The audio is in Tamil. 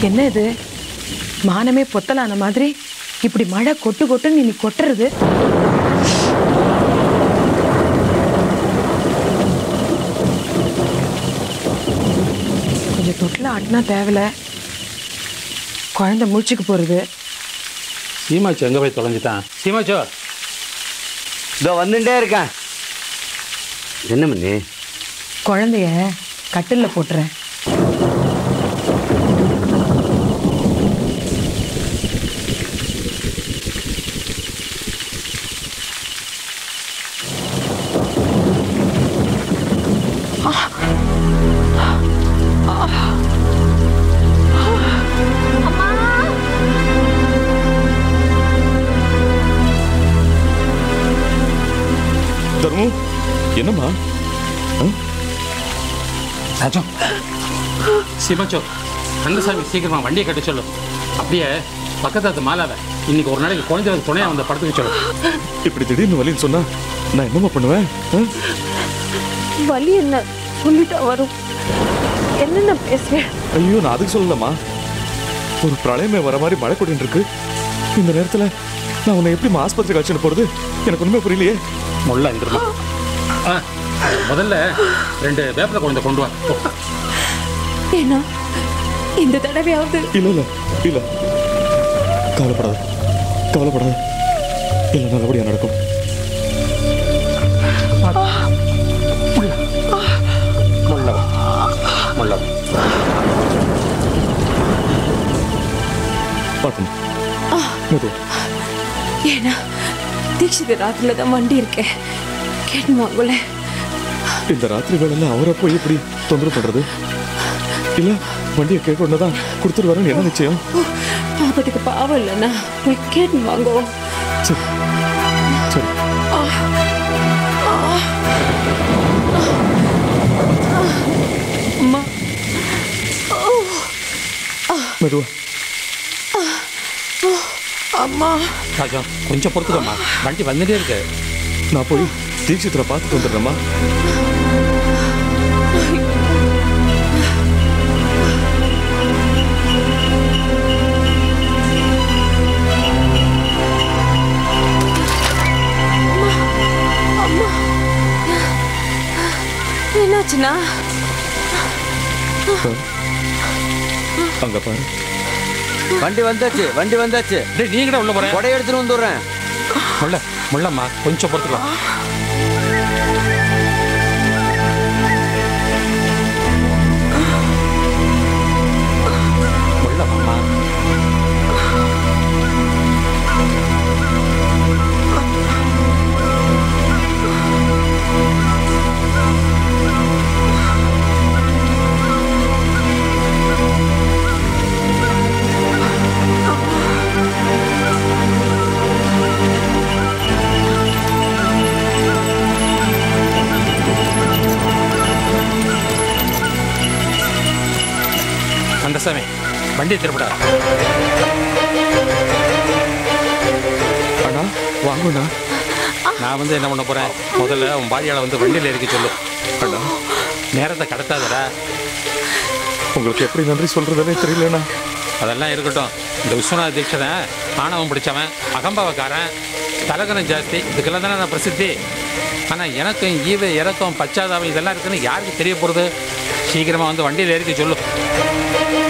என்ன இது மானமே பொத்தலான மாதிரி இப்படி மழை கொட்டு கொட்டுன்னு நீ கொட்டுறது கொஞ்சம் தொட்டில் ஆட்டினா தேவையில்ல குழந்தை முழிச்சுக்கு போகிறது சீமாச்சு எங்கே போய் தொலைஞ்சிட்டான் சீமாச்சோ இதோ வந்துட்டே இருக்கேன் என்ன பண்ணி குழந்தைய கட்டிலில் போட்டுறேன் தர்மு என்னம்மா ராஜோ சீமாச்சோ கந்தசாமி சீக்கிரமா வண்டியை கட்ட சொல்லு அப்படியே பக்கத்து மாலாவை இன்னைக்கு ஒரு நாளைக்கு குழந்தைகளுக்கு துணையா வந்த படத்துக்கு சொல்லு இப்படி திடீர்னு வலின்னு சொன்னா நான் என்னம்மா பண்ணுவேன் ஆ? வலி என்ன சொல்லிட்டா வரும் என்னென்ன பேசுறேன் ஐயோ நான் அதுக்கு சொல்லலம்மா ஒரு பிரளயமே வர மாதிரி மழை கொட்டின்னு இருக்கு இந்த நேரத்துல நான் உன்னை எப்படி ஆஸ்பத்திரிக்கு அழைச்சிட்டு போறது எனக்கு ஒண்ணுமே புரியலையே முள்ள எந்திரமா ஆ முதல்ல ரெண்டு வேப்பில குழந்தை கொண்டு வா போ. ஏன்னா இந்த தடவையாவது இல்ல இல்ல இல்ல கவலைப்படாத கவலைப்படாத எல்லாம் நல்லபடியா நடக்கும் முள்ள வா. முள்ள வா. பார்த்துமா மெது ஏன்னா தீட்சித ராத்திரில தான் வண்டி இருக்கேன் கேட்டுவாங்கள இந்த ராத்திரி வேலையில அவரை போய் இப்படி தொந்தரவு பண்றது இல்ல வண்டியை கேட்க ஒண்ணுதான் கொடுத்துருவாருன்னு என்ன நிச்சயம் பாப்பத்துக்கு பாவம் இல்லைன்னா போய் கேட்டு வாங்கோ சரி சரி அம்மா மெதுவா அம்மா ராஜா கொஞ்சம் பொறுத்துக்கம்மா வண்டி வந்துட்டே இருக்கு நான் போய் தீட்சித்திர பார்த்துட்டு வந்துடுறேம்மா என்னாச்சுன்னா அங்க பாரு வண்டி வந்தாச்சு வண்டி வந்தாச்சு டேய் நீ கூட உள்ள போற கொடை எடுத்துட்டு வந்துடுறேன் முள்ள முள்ளம்மா கொஞ்சம் பொறுத்துக்கலாம் முள்ளம்மா கந்தசாமி வண்டியை திருப்பிடா அண்ணா வாங்கண்ணா நான் வந்து என்ன பண்ண போறேன் முதல்ல உன் பாரியால வந்து வண்டியில் இருக்க சொல்லு அண்ணா நேரத்தை கடத்தாதடா உங்களுக்கு எப்படி நன்றி சொல்றதுன்னே தெரியலண்ணா அதெல்லாம் இருக்கட்டும் இந்த விஸ்வநாத தீட்சதன் ஆணவம் பிடிச்சவன் அகம்பாவக்காரன் தலகனம் ஜாஸ்தி இதுக்கெல்லாம் தானே நான் பிரசித்தி ஆனால் எனக்கும் ஈவு இறக்கம் பச்சாதாபம் இதெல்லாம் இருக்குன்னு யாருக்கு தெரிய போகிறது சீக்கிரமாக வந்து வண்டியில் ஏறிக்க சொல்லு